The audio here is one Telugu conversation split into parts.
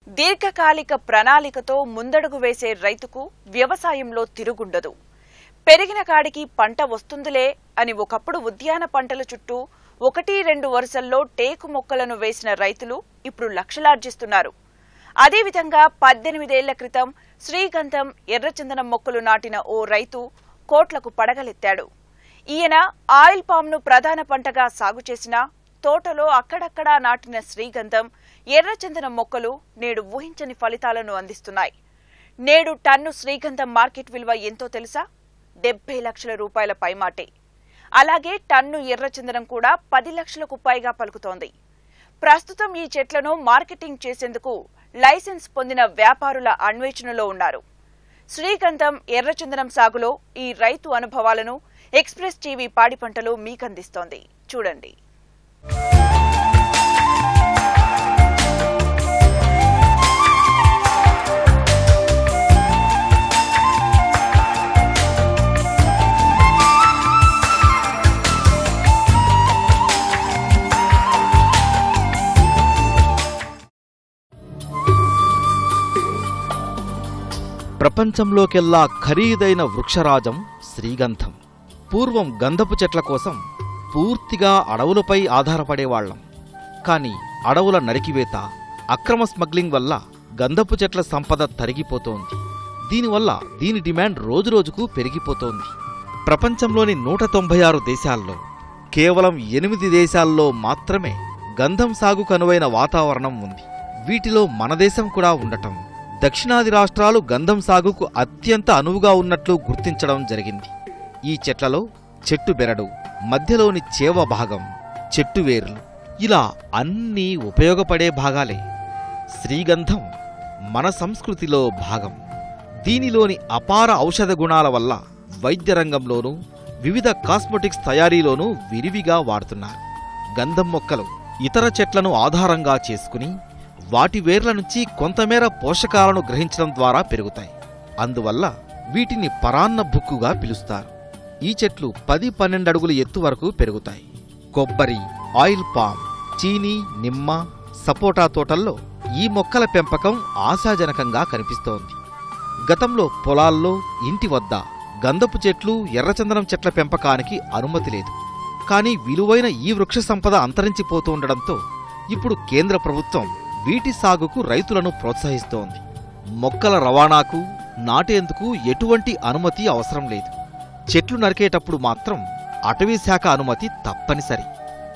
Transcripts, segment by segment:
దీర్ఘకాలిక ప్రణాళికతో ముందడుగు వేసే రైతుకు వ్యవసాయంలో తిరుగుండదు పెరిగిన కాడికి పంట వస్తుందిలే అని ఒకప్పుడు ఉద్యాన పంటల చుట్టూ ఒకటి రెండు వరుసల్లో టేకు మొక్కలను వేసిన రైతులు ఇప్పుడు లక్షలార్జిస్తున్నారు అదేవిధంగా పద్దెనిమిదేళ్ల క్రితం శ్రీగంధం ఎర్రచందనం మొక్కలు నాటిన ఓ రైతు కోట్లకు పడగలెత్తాడు ఈయన ఆయిల్ పామ్ను ప్రధాన పంటగా సాగు చేసిన తోటలో అక్కడక్కడా నాటిన శ్రీగంధం ఎర్రచందనం మొక్కలు నేడు ఊహించని ఫలితాలను అందిస్తున్నాయి నేడు టన్ను శ్రీగంధం మార్కెట్ విలువ ఎంతో తెలుసా డెబ్బై లక్షల రూపాయల పైమాటే అలాగే టన్ను ఎర్రచందనం కూడా పది లక్షలకు పైగా పలుకుతోంది ప్రస్తుతం ఈ చెట్లను మార్కెటింగ్ చేసేందుకు లైసెన్స్ పొందిన వ్యాపారుల అన్వేషణలో ఉన్నారు శ్రీగంధం ఎర్రచందనం సాగులో ఈ రైతు అనుభవాలను ఎక్స్ప్రెస్ టీవీ పాడి పంటలు మీకందిస్తోంది చూడండి ప్రపంచంలోకెల్లా ఖరీదైన వృక్షరాజం శ్రీగంధం పూర్వం గంధపు చెట్ల కోసం పూర్తిగా అడవులపై ఆధారపడేవాళ్లం కాని అడవుల నరికివేత అక్రమ స్మగ్లింగ్ వల్ల గంధపు చెట్ల సంపద తరిగిపోతోంది దీనివల్ల దీని డిమాండ్ రోజురోజుకు పెరిగిపోతోంది ప్రపంచంలోని నూట తొంభై ఆరు దేశాల్లో కేవలం ఎనిమిది దేశాల్లో మాత్రమే గంధం సాగుకు అనువైన వాతావరణం ఉంది వీటిలో మన దేశం కూడా ఉండటం దక్షిణాది రాష్ట్రాలు గంధం సాగుకు అత్యంత అనువుగా ఉన్నట్లు గుర్తించడం జరిగింది ఈ చెట్లలో చెట్టు బెరడు మధ్యలోని చేవ భాగం చెట్టు వేర్లు ఇలా అన్నీ ఉపయోగపడే భాగాలే శ్రీగంధం మన సంస్కృతిలో భాగం దీనిలోని అపార ఔషధ గుణాల వల్ల వైద్య రంగంలోనూ వివిధ కాస్మెటిక్స్ తయారీలోనూ విరివిగా వాడుతున్నారు గంధం మొక్కలు ఇతర చెట్లను ఆధారంగా చేసుకుని వాటి వేర్ల నుంచి కొంతమేర పోషకాలను గ్రహించడం ద్వారా పెరుగుతాయి అందువల్ల వీటిని పరాన్న బుక్కుగా పిలుస్తారు ఈ చెట్లు పది పన్నెండు అడుగుల ఎత్తు వరకు పెరుగుతాయి కొబ్బరి ఆయిల్ పామ్ చీనీ నిమ్మ సపోటా తోటల్లో ఈ మొక్కల పెంపకం ఆశాజనకంగా కనిపిస్తోంది గతంలో పొలాల్లో ఇంటి వద్ద గంధపు చెట్లు ఎర్రచందనం చెట్ల పెంపకానికి అనుమతి లేదు కానీ విలువైన ఈ వృక్ష సంపద అంతరించిపోతూ ఉండడంతో ఇప్పుడు కేంద్ర ప్రభుత్వం వీటి సాగుకు రైతులను ప్రోత్సహిస్తోంది మొక్కల రవాణాకు నాటేందుకు ఎటువంటి అనుమతి అవసరం లేదు చెట్లు నరికేటప్పుడు మాత్రం అటవీ శాఖ అనుమతి తప్పనిసరి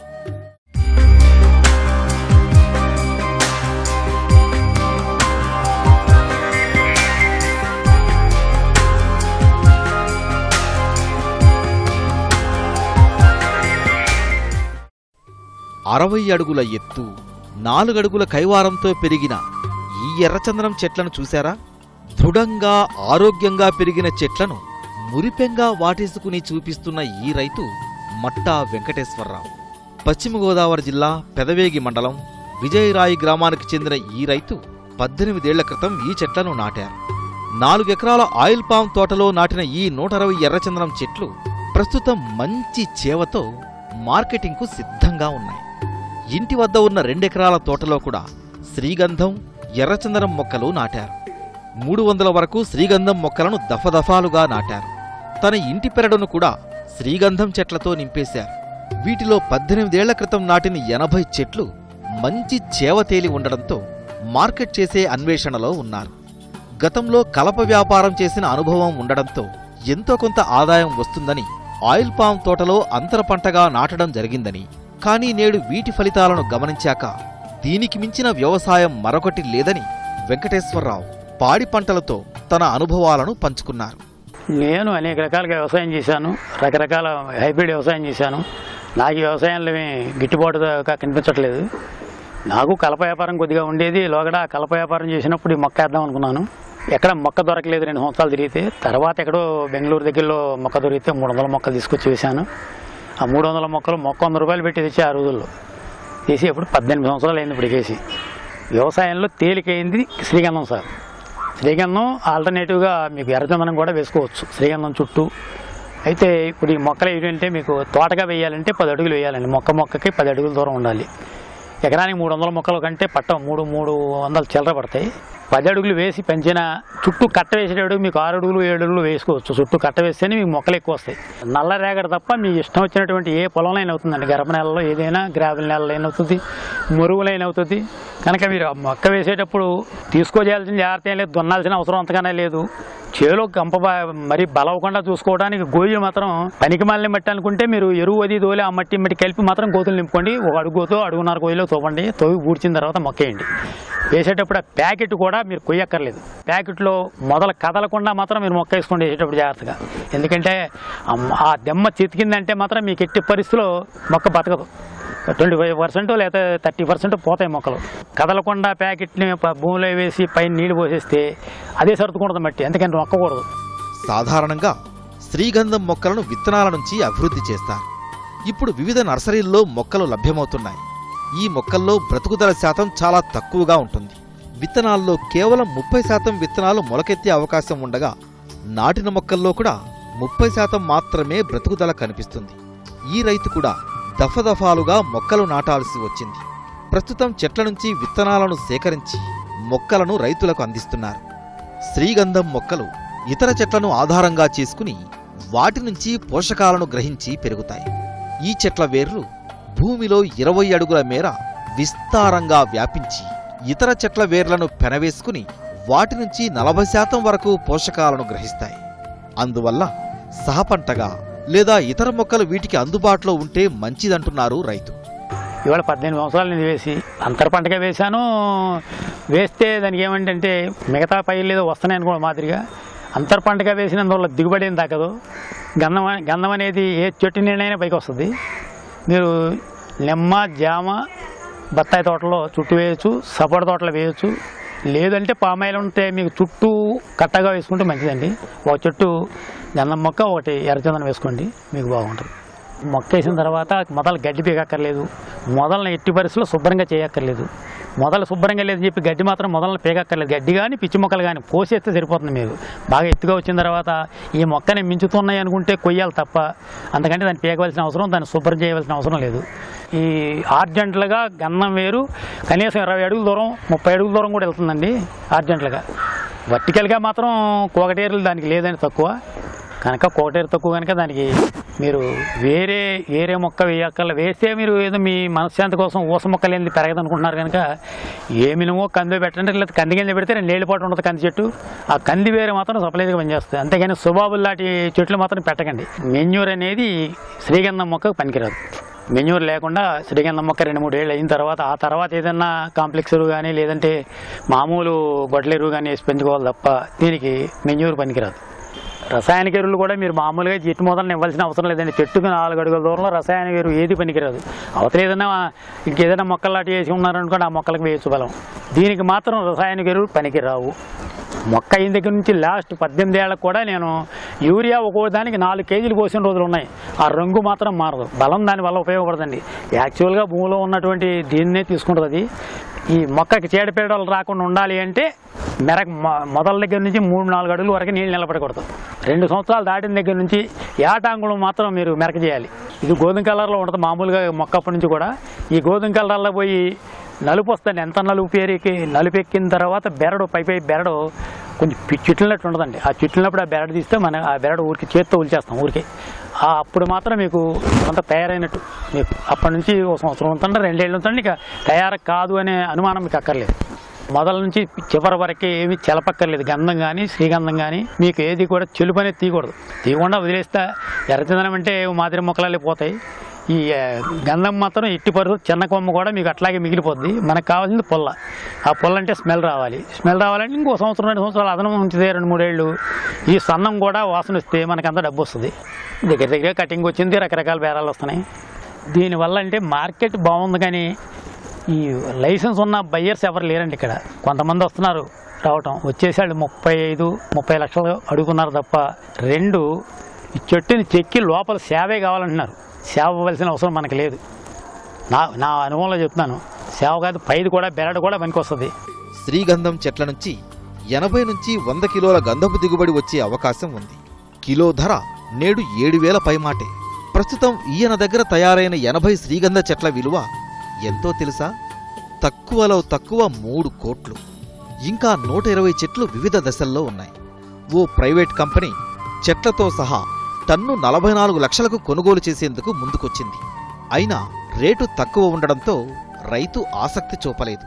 అరవై అడుగుల ఎత్తు నాలుగడుగుల కైవారంతో పెరిగిన ఈ ఎర్రచందనం చెట్లను చూశారా దృఢంగా ఆరోగ్యంగా పెరిగిన చెట్లను మురిపెంగా వాటేసుకుని చూపిస్తున్న ఈ రైతు మట్టా వెంకటేశ్వరరావు పశ్చిమ గోదావరి జిల్లా పెదవేగి మండలం విజయరాయి గ్రామానికి చెందిన ఈ రైతు పద్దెనిమిదేళ్ల క్రితం ఈ చెట్లను నాటారు నాలుగెకరాల ఆయిల్ పామ్ తోటలో నాటిన ఈ నూట అరవై ఎర్రచందనం చెట్లు ప్రస్తుతం మంచి చేవతో మార్కెటింగ్కు సిద్ధంగా ఉన్నాయి ఇంటి వద్ద ఉన్న రెండెకరాల తోటలో కూడా శ్రీగంధం ఎర్రచందనం మొక్కలు నాటారు మూడు వందల వరకు శ్రీగంధం మొక్కలను దఫదఫాలుగా నాటారు తన ఇంటి పెరడును కూడా శ్రీగంధం చెట్లతో నింపేశారు వీటిలో పద్దెనిమిదేళ్ల క్రితం నాటిన ఎనభై చెట్లు మంచి చేవతేలి ఉండడంతో మార్కెట్ చేసే అన్వేషణలో ఉన్నారు గతంలో కలప వ్యాపారం చేసిన అనుభవం ఉండడంతో ఎంతో కొంత ఆదాయం వస్తుందని ఆయిల్ పామ్ తోటలో అంతర పంటగా నాటడం జరిగిందని కానీ నేడు వీటి ఫలితాలను గమనించాక దీనికి మించిన వ్యవసాయం మరొకటి లేదని వెంకటేశ్వరరావు పాడి పంటలతో తన అనుభవాలను పంచుకున్నారు నేను అనేక రకాలుగా వ్యవసాయం చేశాను రకరకాల హైబ్రిడ్ వ్యవసాయం చేశాను నాకు ఈ వ్యవసాయంలో ఏమీ గిట్టుబాటుగా కనిపించట్లేదు నాకు కలప వ్యాపారం కొద్దిగా ఉండేది లోగడ ఆ కలప వ్యాపారం చేసినప్పుడు ఈ మొక్క వేద్దాం అనుకున్నాను ఎక్కడ మొక్క దొరకలేదు రెండు సంవత్సరాలు తిరిగితే తర్వాత ఎక్కడో బెంగళూరు దగ్గరలో మొక్క దొరికితే మూడు వందల మొక్కలు తీసుకొచ్చి వేశాను ఆ మూడు వందల మొక్కలు మొక్క వంద రూపాయలు పెట్టి తెచ్చి ఆ రోజుల్లో తీసి ఇప్పుడు పద్దెనిమిది సంవత్సరాలు అయింది ఇప్పుడు వేసి వ్యవసాయంలో తేలికైంది శ్రీగంధం సార్ శ్రీగంధం ఆల్టర్నేటివ్గా మీకు ఎర్రచందనం కూడా వేసుకోవచ్చు శ్రీగంధం చుట్టూ అయితే ఇప్పుడు ఈ మొక్కలు ఏంటంటే మీకు తోటగా వేయాలంటే పది అడుగులు వేయాలండి మొక్క మొక్కకి పది అడుగుల దూరం ఉండాలి ఎకరానికి మూడు వందల మొక్కల కంటే పట్ట మూడు మూడు వందల చిల్లర పడతాయి పది అడుగులు వేసి పెంచిన చుట్టూ కట్ట వేసేటప్పుడు మీకు ఆరు అడుగులు ఏడు అడుగులు వేసుకోవచ్చు చుట్టూ కట్ట వేస్తేనే మీకు మొక్కలు ఎక్కువ వస్తాయి నల్ల రేగడ తప్ప మీ ఇష్టం వచ్చినటువంటి ఏ పొలంలో అవుతుందండి గర్భ నెలలో ఏదైనా గ్రావెల్ నెలలో అవుతుంది మురుగులైన అవుతుంది కనుక మీరు ఆ మొక్క వేసేటప్పుడు తీసుకోవాల్సిన జాగ్రత్త ఏం లేదు దున్నాల్సిన అవసరం అంతగానే లేదు చేలో గంప బా- మరి బలవకుండా చూసుకోవడానికి గోజులు మాత్రం పనికి మాలిన మట్టి అనుకుంటే మీరు ఎరువు అది దోలి ఆ మట్టి మట్టి కలిపి మాత్రం గోతులు నింపుకోండి ఒక అడుగుతో అడుగున్నర గోయిలో తోవండి తోవి పూడ్చిన తర్వాత మొక్కేయండి వేసేటప్పుడు ఆ ప్యాకెట్ కూడా మీరు కొయ్యక్కర్లేదు ప్యాకెట్లో మొదలు కదలకుండా మాత్రం మీరు మొక్క వేసుకోండి వేసేటప్పుడు జాగ్రత్తగా ఎందుకంటే ఆ మ- ఆ దెమ్మ చితికిందంటే మాత్రం మీకు ఎట్టి పరిస్థితిలో మొక్క బతకదు ట్వంటీ ఫైవ్ పర్సెంట్ లేదా థర్టీ పర్సెంట్ పోతాయి మొక్కలు కదలకుండా ప్యాకెట్ని ప- భూమిలో వేసి పైన నీళ్లు పోసేస్తే అదే సర్దుకుంటుంది మట్టి ఎందుకంటే నొక్కకూడదు సాధారణంగా శ్రీగంధం మొక్కలను విత్తనాల నుంచి అభివృద్ధి చేస్తారు ఇప్పుడు వివిధ నర్సరీల్లో మొక్కలు లభ్యమవుతున్నాయి ఈ మొక్కల్లో బ్రతుకుదల శాతం చాలా తక్కువగా ఉంటుంది విత్తనాల్లో కేవలం ముప్పై శాతం విత్తనాలు మొలకెత్తే అవకాశం ఉండగా నాటిన మొక్కల్లో కూడా ముప్పై శాతం మాత్రమే బ్రతుకుదల కనిపిస్తుంది ఈ రైతు కూడా దఫదఫాలుగా మొక్కలు నాటాల్సి వచ్చింది ప్రస్తుతం చెట్ల నుంచి విత్తనాలను సేకరించి మొక్కలను రైతులకు అందిస్తున్నారు శ్రీగంధం మొక్కలు ఇతర చెట్లను ఆధారంగా చేసుకుని వాటి నుంచి పోషకాలను గ్రహించి పెరుగుతాయి ఈ చెట్ల వేర్లు భూమిలో ఇరవై అడుగుల మేర విస్తారంగా వ్యాపించి ఇతర చెట్ల వేర్లను పెనవేసుకుని వాటి నుంచి నలభై శాతం వరకు పోషకాలను గ్రహిస్తాయి అందువల్ల సహపంటగా లేదా ఇతర మొక్కలు వీటికి అందుబాటులో ఉంటే మంచిదంటున్నారు రైతు ఇవాళ పద్దెనిమిది సంవత్సరాలు నేను వేసి అంతర పంటగా వేశాను వేస్తే దానికి ఏమంటే మిగతా పైర్లు ఏదో వస్తున్నాయని కూడా మాదిరిగా అంతర పంటగా వేసినందువల్ల దిగుబడి ఏం దక్కదు గంధం అనే- గంధం అనేది ఏ చెట్టు నీళ్ళైనా పైకి వస్తుంది మీరు నిమ్మ జామ బత్తాయి తోటలో చుట్టూ వేయచ్చు సపోటా తోటలో వేయచ్చు లేదంటే పామాయిల్ ఉంటే మీకు చుట్టూ కట్టగా వేసుకుంటే మంచిదండి ఒక చెట్టు గంధం మొక్క ఒకటి ఎర్రచందనం వేసుకోండి మీకు బాగుంటుంది మొక్క వేసిన తర్వాత మొదలు గడ్డి పీకక్కర్లేదు మొదలను ఎట్టి పరిస్థితుల్లో శుభ్రంగా చేయక్కర్లేదు మొదలు శుభ్రంగా లేదని చెప్పి గడ్డి మాత్రం మొదలను పీకక్కర్లేదు గడ్డి కానీ పిచ్చి మొక్కలు కానీ పోసేస్తే సరిపోతుంది మీరు బాగా ఎత్తుగా వచ్చిన తర్వాత ఈ మొక్కని మించుతున్నాయి అనుకుంటే కొయ్యాలి తప్ప అంతకంటే దాన్ని పీకవలసిన అవసరం దాన్ని శుభ్రం చేయవలసిన అవసరం లేదు ఈ ఆర్జెంట్లుగా గన్నం వేరు కనీసం ఇరవై అడుగుల దూరం ముప్పై అడుగుల దూరం కూడా వెళ్తుందండి ఆర్జెంట్లుగా వర్టికల్గా మాత్రం కోకటేరులు దానికి లేదని తక్కువ కనుక కోకటేరు తక్కువ కనుక దానికి మీరు వేరే వేరే మొక్క వేయక్కర్ల వేస్తే మీరు ఏదో మీ మనశ్శాంతి కోసం ఊస మొక్కలు ఏంది పెరగదు అనుకుంటున్నారు కనుక ఏ మినిమో కంది పెట్టండి లేదా కంది గింజ పెడితే రెండు ఏళ్ళ పాటు ఉంటుంది కంది చెట్టు ఆ కంది వేరే మాత్రం సప్లైగా పనిచేస్తుంది అంతేగాని సుబాబుల్ లాంటి చెట్లు మాత్రం పెట్టకండి మెన్యూర్ అనేది శ్రీగంధం మొక్కకు పనికిరాదు మెన్యూర్ లేకుండా శ్రీగంధం మొక్క రెండు మూడు ఏళ్ళు అయిన తర్వాత ఆ తర్వాత ఏదన్నా కాంప్లెక్స్ ఎరువు కానీ లేదంటే మామూలు గొడ్ల ఎరువు కానీ వేసి పెంచుకోవాలి తప్ప దీనికి మెన్యూర్ పనికిరాదు రసాయనిక ఎరువులు కూడా మీరు మామూలుగా చెట్టు మొదలను ఇవ్వాల్సిన అవసరం లేదండి చెట్టుకు నాలుగు అడుగుల దూరంలో రసాయనిక ఎరువు ఏది పనికిరాదు అవతల ఏదైనా ఇంకేదైనా మొక్కలు లాంటి వేసి ఉన్నారనుకోండి ఆ మొక్కలకు వేయచ్చు బలం దీనికి మాత్రం రసాయనిక ఎరువులు పనికిరావు మొక్క అయిన దగ్గర నుంచి లాస్ట్ పద్దెనిమిది ఏళ్ళకు కూడా నేను యూరియా ఒక్కో దానికి నాలుగు కేజీలు పోసిన రోజులు ఉన్నాయి ఆ రంగు మాత్రం మారదు బలం దానివల్ల ఉపయోగపడదండి యాక్చువల్గా భూమిలో ఉన్నటువంటి దీన్నే తీసుకుంటుంది అది ఈ మొక్కకి చీడపీడలు రాకుండా ఉండాలి అంటే మెరక మొ- మొదల దగ్గర నుంచి మూడు నాలుగు అడుగుల వరకు నీళ్ళు నిలబడకూడదు రెండు సంవత్సరాలు దాటిన దగ్గర నుంచి ఏటాంగుళం మాత్రం మీరు మెరక చేయాలి ఇది గోధుమ కలర్లో ఉంటుంది మామూలుగా మొక్క అప్పటి నుంచి కూడా ఈ గోధుమ కలర్లో పోయి నలుపు వస్తుంది ఎంత నలుపు పేరుకి నలుపు ఎక్కిన తర్వాత బెరడు పై పై బెరడు కొంచెం పి- చిట్లినట్టు ఉండదండి ఆ చిట్లినప్పుడు ఆ బెరడు తీస్తే మన ఆ బెరడు ఊరికి చేత్తో ఉల్చేస్తాం ఊరికే ఆ అప్పుడు మాత్రం మీకు కొంత తయారైనట్టు మీకు అప్పటి నుంచి ఒక సంవత్సరం ఉంటుంటే రెండేళ్ళు ఉంటుంటే ఇక తయారు కాదు అనే అనుమానం మీకు అక్కర్లేదు మొదల నుంచి చివరి వరకు ఏమి చెలపక్కర్లేదు గంధం కానీ శ్రీగంధం కానీ మీకు ఏది కూడా చెలుపు అనేది తీయకూడదు తీయకుండా వదిలేస్తే ఎర్రచందనం అంటే మాదిరి మొక్కలు పోతాయి ఈ ఆ, గంధం మాత్రం ఎట్టి పరిస్థితి చిన్న కొమ్మ కూడా మీకు అట్లాగే మిగిలిపోద్ది మనకు కావాల్సింది పుల్ల ఆ పుల్ల అంటే స్మెల్ రావాలి స్మెల్ రావాలంటే ఇంకో సంవత్సరం రెండు సంవత్సరాలు అదనం ఉంచితే రెండు మూడేళ్ళు ఈ సన్నం కూడా వాసన వస్తే మనకు అంత డబ్బు వస్తుంది దగ్గర దగ్గర కటింగ్ వచ్చింది రకరకాల బేరాలు వస్తున్నాయి దీనివల్ల అంటే మార్కెట్ బాగుంది కానీ ఈ లైసెన్స్ ఉన్న బయ్యర్స్ ఎవరు లేరండి ఇక్కడ కొంతమంది వస్తున్నారు రావటం వచ్చేసాడు ముప్పై ఐదు ముప్పై లక్షలు అడుగుతున్నారు తప్ప రెండు ఈ చెట్టుని చెక్కి లోపల సేవే కావాలంటున్నారు సేవ ఇవ్వాల్సిన అవసరం మనకు లేదు నా నా అనుభవంలో చెప్తున్నాను సేవ కాదు పైది కూడా బెరడు కూడా పనికి వస్తుంది శ్రీగంధం చెట్ల నుంచి ఎనభై నుంచి వంద కిలోల గంధపు దిగుబడి వచ్చే అవకాశం ఉంది కిలో ధర నేడు ఏడు వేల పైమాటే ప్రస్తుతం ఈయన దగ్గర తయారైన ఎనభై శ్రీగంధ చెట్ల విలువ ఎంతో తెలుసా తక్కువలో తక్కువ మూడు కోట్లు ఇంకా నూట ఇరవై చెట్లు వివిధ దశల్లో ఉన్నాయి ఓ ప్రైవేట్ కంపెనీ చెట్లతో సహా టన్ను నలభై నాలుగు లక్షలకు కొనుగోలు చేసేందుకు ముందుకొచ్చింది అయినా రేటు తక్కువ ఉండడంతో రైతు ఆసక్తి చూపలేదు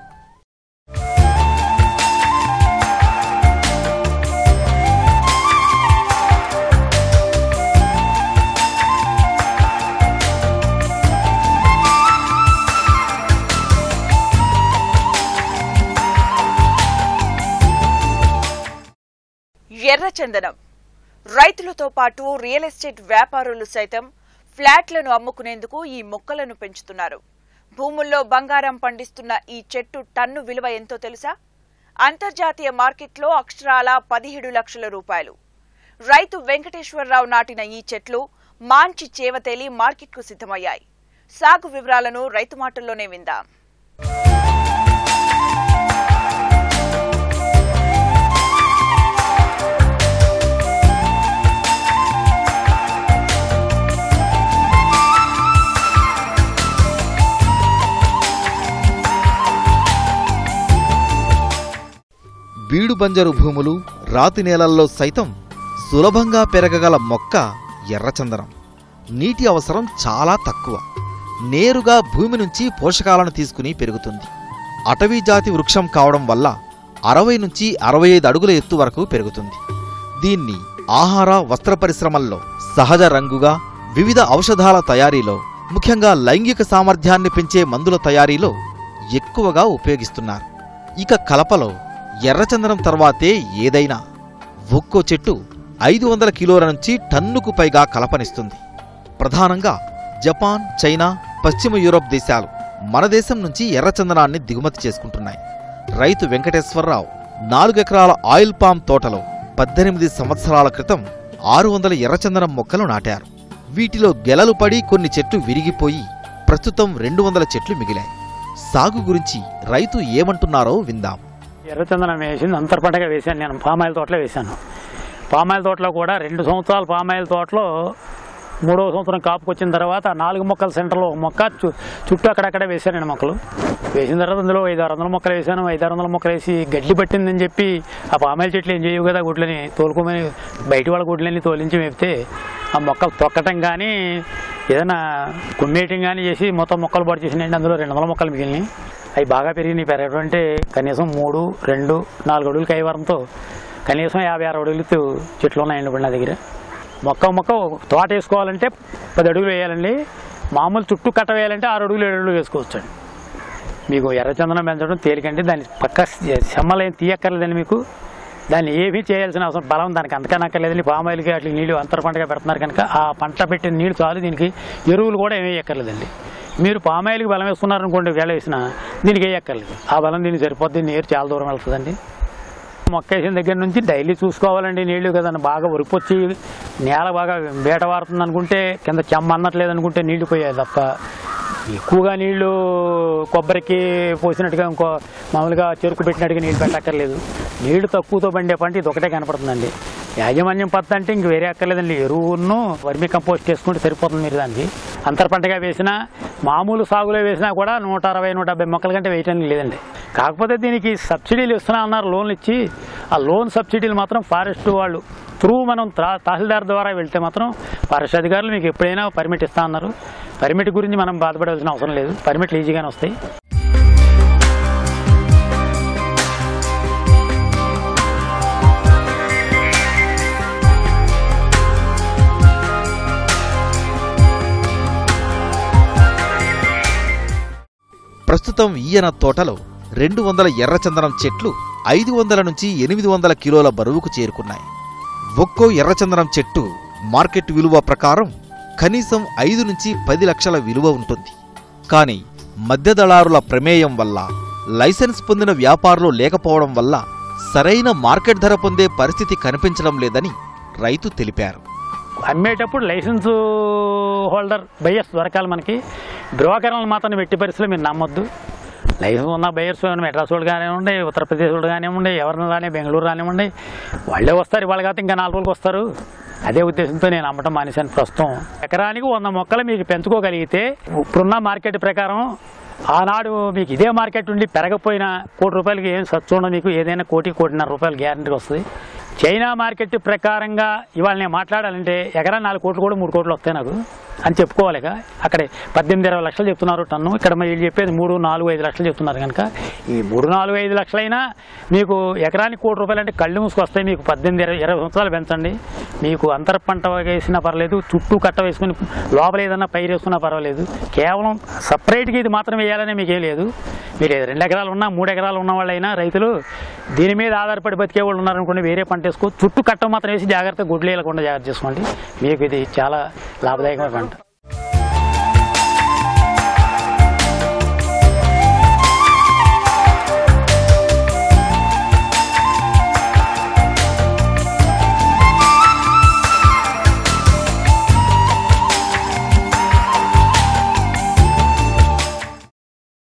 ఎర్రచందనం రైతులతో పాటు రియల్ ఎస్టేట్ వ్యాపారులు సైతం ఫ్లాట్లను అమ్ముకునేందుకు ఈ మొక్కలను పెంచుతున్నారు భూముల్లో బంగారం పండిస్తున్న ఈ చెట్టు టన్ను విలువ ఎంతో తెలుసా అంతర్జాతీయ మార్కెట్లో అక్షరాల పదిహేడు లక్షల రూపాయలు రైతు వెంకటేశ్వరరావు నాటిన ఈ చెట్లు మాంచి చేవతేలి మార్కెట్కు సిద్ధమయ్యాయి సాగు వివరాలను రైతు మాటల్లోనే విందాం బీడు బంజరు భూములు రాతి నేలల్లో సైతం సులభంగా పెరగగల మొక్క ఎర్రచందనం నీటి అవసరం చాలా తక్కువ నేరుగా భూమి నుంచి పోషకాలను తీసుకుని పెరుగుతుంది అటవీ జాతి వృక్షం కావడం వల్ల అరవై నుంచి అరవై ఐదు అడుగుల ఎత్తు వరకు పెరుగుతుంది దీన్ని ఆహార వస్త్ర పరిశ్రమల్లో సహజ రంగుగా వివిధ ఔషధాల తయారీలో ముఖ్యంగా లైంగిక సామర్థ్యాన్ని పెంచే మందుల తయారీలో ఎక్కువగా ఉపయోగిస్తున్నారు ఇక కలపలో ఎర్రచందనం తర్వాతే ఏదైనా ఒక్కో చెట్టు ఐదు వందల కిలోల నుంచి టన్నుకు పైగా కలపనిస్తుంది ప్రధానంగా జపాన్ చైనా పశ్చిమ యూరప్ దేశాలు మన దేశం నుంచి ఎర్రచందనాన్ని దిగుమతి చేసుకుంటున్నాయి రైతు వెంకటేశ్వరరావు నాలుగెకరాల ఆయిల్ పామ్ తోటలో పద్దెనిమిది సంవత్సరాల క్రితం ఆరు వందల ఎర్రచందనం మొక్కలు నాటారు వీటిలో గెలలు పడి కొన్ని చెట్లు విరిగిపోయి ప్రస్తుతం రెండు వందల చెట్లు మిగిలాయి సాగు గురించి రైతు ఏమంటున్నారో విందాం ఎర్రచందనం వేసింది అంతర్ పంటగా వేశాను నేను పామాయిల్ తోటలో వేశాను పామాయిల్ తోటలో కూడా రెండు సంవత్సరాలు పామాయిల్ తోటలో మూడవ సంవత్సరం కాపుకి వచ్చిన తర్వాత నాలుగు మొక్కల సెంటర్లో ఒక మొక్క చు చుట్టూ అక్కడక్కడ వేశాను నేను మొక్కలు వేసిన తర్వాత అందులో ఐదు ఆరు వందల మొక్కలు వేశాను ఐదు ఆరు వందల మొక్కలు వేసి గడ్డి పట్టిందని చెప్పి ఆ పామాయిల్ చెట్లు ఏం చేయవు కదా గుడ్లని తోలుకోమని బయట వాళ్ళ గుడ్లని తోలించి మేపితే ఆ మొక్కలు తొక్కటం కానీ ఏదైనా కుమ్మేయటం కానీ చేసి మొత్తం మొక్కలు పాటు చేసినాయండి అందులో రెండు వందల మొక్కలు మిగిలినాయి అవి బాగా పెరిగినాయి పెరగడం అంటే కనీసం మూడు రెండు నాలుగు అడుగులు కైవరంతో కనీసం యాభై ఆరు అడుగులు చెట్లు ఉన్నాయండి ఇప్పుడు నా దగ్గర మొక్క మొక్క తోట వేసుకోవాలంటే పది అడుగులు వేయాలండి మామూలు చుట్టూ కట్ట వేయాలంటే ఆరు అడుగులు ఏడు అడుగులు వేసుకోవచ్చండి మీకు ఎర్రచందనం పెంచడం తేలికంటే దాన్ని పక్క చెమ్మలు ఏం తీయక్కర్లేదండి మీకు దాన్ని ఏమీ చేయాల్సిన అవసరం బలం దానికి అంతకన్నా అక్కర్లేదండి పామాయిల్కి అట్లా నీళ్ళు అంతర పంటగా పెడుతున్నారు కనుక ఆ పంట పెట్టిన నీళ్ళు చాలు దీనికి ఎరువులు కూడా ఏమీ ఎక్కర్లేదండి మీరు పామాయిల్కి బలం వేసుకున్నారనుకోండి వేళ వేసినా దీనికి వేయక్కర్లేదు ఆ బలం దీనికి సరిపోద్ది నీరు చాలా దూరం వెళ్తుందండి మొక్క వేసిన దగ్గర నుంచి డైలీ చూసుకోవాలండి నీళ్లు కదండి బాగా ఉరిపొచ్చి నేల బాగా బేట వారుతుంది అనుకుంటే కింద చెమ్మ అన్నట్లేదు అనుకుంటే నీళ్లు పోయాయి తప్ప ఎక్కువగా నీళ్లు కొబ్బరికి పోసినట్టుగా ఇంకో మామూలుగా చెరుకు పెట్టినట్టుగా నీళ్లు పెట్టక్కర్లేదు నీళ్లు తక్కువతో పండే పంట ఇది ఒకటే కనపడుతుందండి యాజమాన్యం పద్ధతి అంటే ఇంక వేరే అక్కర్లేదండి ఎరువును వర్మి కంపోస్ట్ చేసుకుంటే సరిపోతుంది మీరు దానికి అంతర పంటగా వేసినా మామూలు సాగులో వేసినా కూడా నూట అరవై నూట డెబ్బై మొక్కల కంటే వేయటానికి లేదండి కాకపోతే దీనికి సబ్సిడీలు ఇస్తున్నా అన్నారు లోన్లు ఇచ్చి ఆ లోన్ సబ్సిడీలు మాత్రం ఫారెస్ట్ వాళ్ళు త్రూ మనం తా- తహసీల్దార్ ద్వారా వెళ్తే మాత్రం ఫారెస్ట్ అధికారులు మీకు ఎప్పుడైనా పర్మిట్ ఇస్తా అన్నారు పర్మిట్ గురించి మనం బాధపడాల్సిన అవసరం లేదు పర్మిట్లు ఈజీగానే వస్తాయి ప్రస్తుతం ఈయన తోటలో రెండు వందల ఎర్రచందనం చెట్లు ఐదు వందల నుంచి ఎనిమిది వందల కిలోల బరువుకు చేరుకున్నాయి ఒక్కో ఎర్రచందనం చెట్టు మార్కెట్ విలువ ప్రకారం కనీసం ఐదు నుంచి పది లక్షల విలువ ఉంటుంది కానీ మధ్య దళారుల ప్రమేయం వల్ల లైసెన్స్ పొందిన వ్యాపారులు లేకపోవడం వల్ల సరైన మార్కెట్ ధర పొందే పరిస్థితి కనిపించడం లేదని రైతు తెలిపారు అమ్మేటప్పుడు లైసెన్స్ హోల్డర్ బయర్స్ దొరకాలి మనకి బ్రోకర్లను మాత్రం ఎట్టి పరిస్థితుల్లో మీరు నమ్మొద్దు లైసెన్స్ ఉన్న బయర్స్ మెడ్రాస్ వాళ్ళు కానివ్వండి ఉత్తరప్రదేశ్ వాళ్ళు కానివ్వండి ఎవరిని రాని బెంగళూరు రానివ్వండి వాళ్ళే వస్తారు వాళ్ళ కాదు ఇంకా నాలుగు రోజులకు వస్తారు అదే ఉద్దేశంతో నేను అమ్మటం మానేశాను ప్రస్తుతం ఎకరానికి వంద మొక్కలు మీకు పెంచుకోగలిగితే ఇప్పుడున్న మార్కెట్ ప్రకారం ఆనాడు మీకు ఇదే మార్కెట్ ఉండి పెరగపోయినా కోటి రూపాయలకి ఏం సచ్చుండ మీకు ఏదైనా కోటి కోటిన్నర రూపాయలు గ్యారంటీ వస్తుంది చైనా మార్కెట్ ప్రకారంగా ఇవాళ నేను మాట్లాడాలంటే ఎకరా నాలుగు కోట్లు కూడా మూడు కోట్లు వస్తాయి నాకు అని చెప్పుకోవాలిగా అక్కడే పద్దెనిమిది ఇరవై లక్షలు చెప్తున్నారు టన్ను ఇక్కడ మరి వీళ్ళు చెప్పేది మూడు నాలుగు ఐదు లక్షలు చెప్తున్నారు కనుక ఈ మూడు నాలుగు ఐదు లక్షలైనా మీకు ఎకరానికి కోటి రూపాయలు అంటే కళ్ళు మూసుకొస్తాయి మీకు పద్దెనిమిది ఇరవై ఇరవై సంవత్సరాలు పెంచండి మీకు అంతర పంట వేసినా పర్లేదు చుట్టూ కట్ట వేసుకుని లోపల ఏదన్నా పైరు వేసుకున్నా పర్వాలేదు కేవలం సపరేట్గా ఇది మాత్రం వేయాలనే మీకేం లేదు మీరు రెండు ఎకరాలు ఉన్నా మూడు ఎకరాలు ఉన్న వాళ్ళైనా రైతులు దీని మీద ఆధారపడి బతికే వాళ్ళు ఉన్నారనుకోండి వేరే పంట వేసుకో చుట్టూ కట్ట మాత్రం వేసి జాగ్రత్తగా గుడ్లు వేయకుండా జాగ్రత్త చేసుకోండి మీకు ఇది చాలా లాభదాయకమైన పంట